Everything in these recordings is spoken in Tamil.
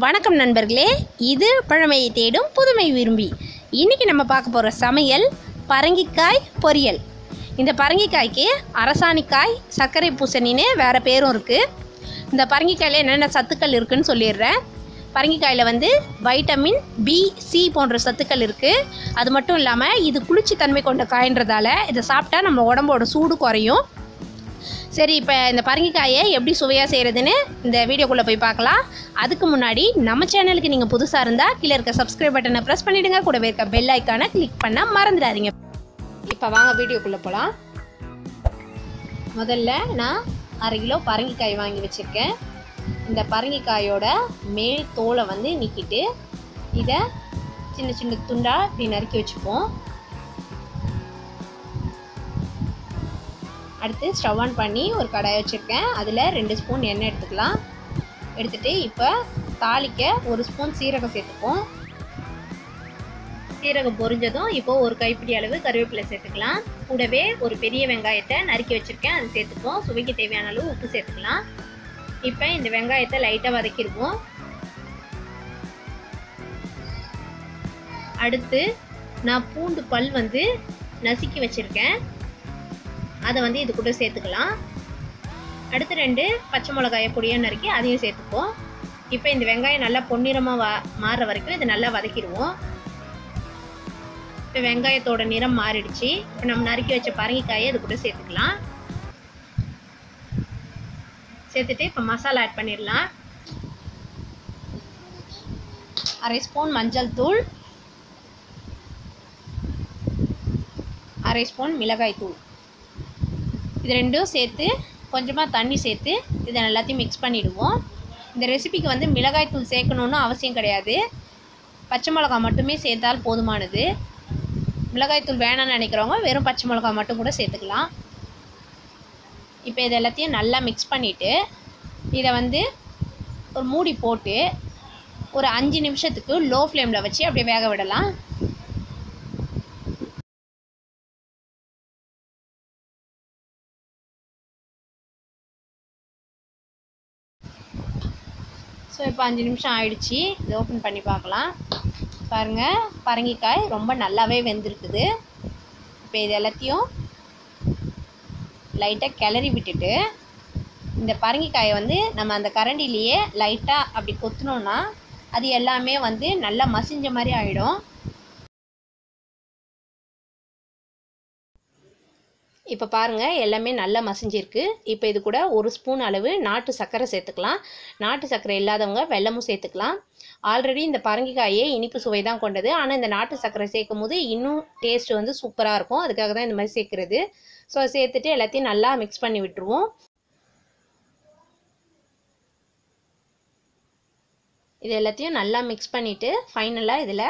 வணக்கம் நண்பர்களே இது பழமையை தேடும் புதுமை விரும்பி இன்றைக்கி நம்ம பார்க்க போகிற சமையல் பரங்கிக்காய் பொரியல் இந்த பரங்கிக்காய்க்கு அரசாணிக்காய் சர்க்கரை பூசணின்னு வேறு பேரும் இருக்குது இந்த பரங்கிக்காயில் என்னென்ன சத்துக்கள் இருக்குன்னு சொல்லிடுறேன் பரங்கிக்காயில் வந்து வைட்டமின் பி சி போன்ற சத்துக்கள் இருக்குது அது மட்டும் இல்லாமல் இது குளிர்ச்சி தன்மை கொண்ட காய்ன்றதால இதை சாப்பிட்டா நம்ம உடம்போட சூடு குறையும் சரி இப்போ இந்த பரங்கிக்காயை எப்படி சுவையாக செய்கிறதுன்னு இந்த வீடியோக்குள்ளே போய் பார்க்கலாம் அதுக்கு முன்னாடி நம்ம சேனலுக்கு நீங்கள் புதுசாக இருந்தால் கீழே இருக்க சப்ஸ்கிரைப் பட்டனை ப்ரெஸ் பண்ணிவிடுங்க கூடவே இருக்க பெல் ஐக்கானை கிளிக் பண்ண மறந்துடாதீங்க இப்போ வாங்க வீடியோக்குள்ளே போகலாம் முதல்ல நான் அரை கிலோ பரங்கிக்காய் வாங்கி வச்சுருக்கேன் இந்த பரங்கிக்காயோட மேல் தோலை வந்து நீக்கிட்டு இதை சின்ன சின்ன துண்டாக இப்படி நறுக்கி வச்சுப்போம் அடுத்து ஸ்டவ் ஆன் பண்ணி ஒரு கடாய் வச்சுருக்கேன் அதில் ரெண்டு ஸ்பூன் எண்ணெய் எடுத்துக்கலாம் எடுத்துகிட்டு இப்போ தாளிக்க ஒரு ஸ்பூன் சீரகம் சேர்த்துப்போம் சீரகம் பொரிஞ்சதும் இப்போ ஒரு கைப்பிடி அளவு கருவேப்பிலை சேர்த்துக்கலாம் கூடவே ஒரு பெரிய வெங்காயத்தை நறுக்கி வச்சுருக்கேன் அது சேர்த்துப்போம் சுவைக்கு தேவையான அளவு உப்பு சேர்த்துக்கலாம் இப்போ இந்த வெங்காயத்தை லைட்டாக வதக்கிடுவோம் அடுத்து நான் பூண்டு பல் வந்து நசுக்கி வச்சுருக்கேன் அதை வந்து இது கூட சேர்த்துக்கலாம் அடுத்து ரெண்டு பச்சை மிளகாயை பொடியாக நறுக்கி அதையும் சேர்த்துப்போம் இப்போ இந்த வெங்காயம் நல்லா பொன்னிறமாக வா மாறுற வரைக்கும் இதை நல்லா வதக்கிடுவோம் இப்போ வெங்காயத்தோட நிறம் மாறிடுச்சு இப்போ நம்ம நறுக்கி வச்ச பரங்கிக்காயை இது கூட சேர்த்துக்கலாம் சேர்த்துட்டு இப்போ மசாலா ஆட் பண்ணிடலாம் அரை ஸ்பூன் மஞ்சள் தூள் அரை ஸ்பூன் மிளகாய் தூள் இது ரெண்டும் சேர்த்து கொஞ்சமாக தண்ணி சேர்த்து இதை எல்லாத்தையும் மிக்ஸ் பண்ணிவிடுவோம் இந்த ரெசிபிக்கு வந்து மிளகாய் தூள் சேர்க்கணுன்னு அவசியம் கிடையாது பச்சை மிளகா மட்டுமே சேர்த்தால் போதுமானது மிளகாய் தூள் வேணாம்னு நினைக்கிறவங்க வெறும் பச்சை மிளகா மட்டும் கூட சேர்த்துக்கலாம் இப்போ இது எல்லாத்தையும் நல்லா மிக்ஸ் பண்ணிவிட்டு இதை வந்து ஒரு மூடி போட்டு ஒரு அஞ்சு நிமிஷத்துக்கு லோ ஃப்ளேமில் வச்சு அப்படியே வேக விடலாம் ஸோ இப்போ அஞ்சு நிமிஷம் ஆயிடுச்சு இதை ஓப்பன் பண்ணி பார்க்கலாம் பாருங்கள் பரங்கிக்காய் ரொம்ப நல்லாவே வெந்திருக்குது இப்போ இது எல்லாத்தையும் லைட்டாக கிளறி விட்டுட்டு இந்த பரங்கிக்காயை வந்து நம்ம அந்த கரண்டிலேயே லைட்டாக அப்படி கொத்தினோன்னா அது எல்லாமே வந்து நல்லா மசிஞ்ச மாதிரி ஆகிடும் இப்போ பாருங்கள் எல்லாமே நல்லா மசிஞ்சிருக்கு இப்போ இது கூட ஒரு ஸ்பூன் அளவு நாட்டு சர்க்கரை சேர்த்துக்கலாம் நாட்டு சர்க்கரை இல்லாதவங்க வெல்லமும் சேர்த்துக்கலாம் ஆல்ரெடி இந்த பரங்கிக்காயே இனிப்பு சுவை தான் கொண்டது ஆனால் இந்த நாட்டு சர்க்கரை சேர்க்கும் போது இன்னும் டேஸ்ட் வந்து சூப்பராக இருக்கும் அதுக்காக தான் இந்த மாதிரி சேர்க்குறது ஸோ சேர்த்துட்டு எல்லாத்தையும் நல்லா மிக்ஸ் பண்ணி விட்டுருவோம் இது எல்லாத்தையும் நல்லா மிக்ஸ் பண்ணிவிட்டு ஃபைனலாக இதில்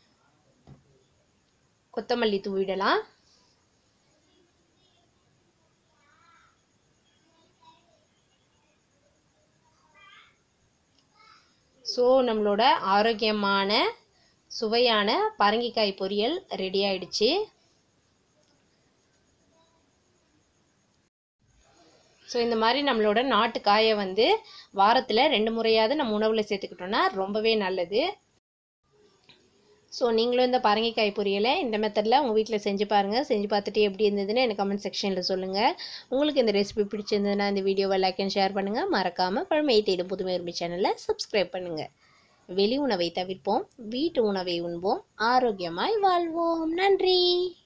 கொத்தமல்லி தூவிடலாம் ஸோ நம்மளோட ஆரோக்கியமான சுவையான பரங்கிக்காய் பொரியல் ரெடி ஆயிடுச்சு ஸோ இந்த மாதிரி நம்மளோட நாட்டு காயை வந்து வாரத்தில் ரெண்டு முறையாவது நம்ம உணவில் சேர்த்துக்கிட்டோன்னா ரொம்பவே நல்லது ஸோ நீங்களும் இந்த பரங்கிக்காய் பொரியலை இந்த மெத்தடில் உங்கள் வீட்டில் செஞ்சு பாருங்கள் செஞ்சு பார்த்துட்டு எப்படி இருந்ததுன்னு எனக்கு கமெண்ட் செக்ஷனில் சொல்லுங்கள் உங்களுக்கு இந்த ரெசிபி பிடிச்சிருந்ததுன்னா இந்த வீடியோவை லைக் அண்ட் ஷேர் பண்ணுங்கள் மறக்காமல் பழமையை தேடும் புதுமை உரிமை சேனலை சப்ஸ்கிரைப் பண்ணுங்கள் வெளி உணவை தவிர்ப்போம் வீட்டு உணவை உண்போம் ஆரோக்கியமாய் வாழ்வோம் நன்றி